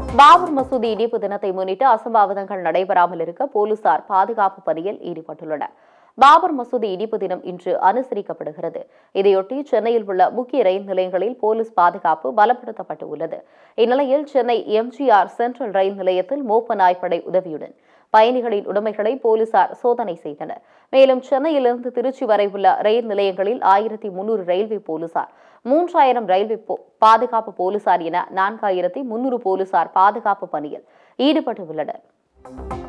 பாபர் மசூதி இடிப்பு தினத்தை முன்னிட்டு அசம்பாவிதங்கள் நடைபெறாமல் இருக்க போலீசார் பாதுகாப்பு பணியில் ஈடுபட்டுள்ளனர் பாபர் மசூதி இடிப்பு தினம் இன்று அனுசரிக்கப்படுகிறது இதையொட்டி சென்னையில் உள்ள முக்கிய ரயில் நிலையங்களில் போலீஸ் பாதுகாப்பு பலப்படுத்தப்பட்டு உள்ளது இந்நிலையில் சென்னை எம்ஜிஆர் சென்ட்ரல் ரயில் நிலையத்தில் மோப்ப நாய்ப்படை உதவியுடன் பயணிகளின் உடைமைகளை போலீசார் சோதனை செய்தனர் மேலும் சென்னையிலிருந்து திருச்சி வரை உள்ள ரயில் நிலையங்களில் ஆயிரத்தி முன்னூறு ரயில்வே போலீசார் மூன்றாயிரம் ரயில்வே போ- பாதுகாப்பு போலீசார் என நான்காயிரத்தி முன்னூறு போலீசார் பாதுகாப்பு பணியில் ஈடுபட்டு உள்ளனர்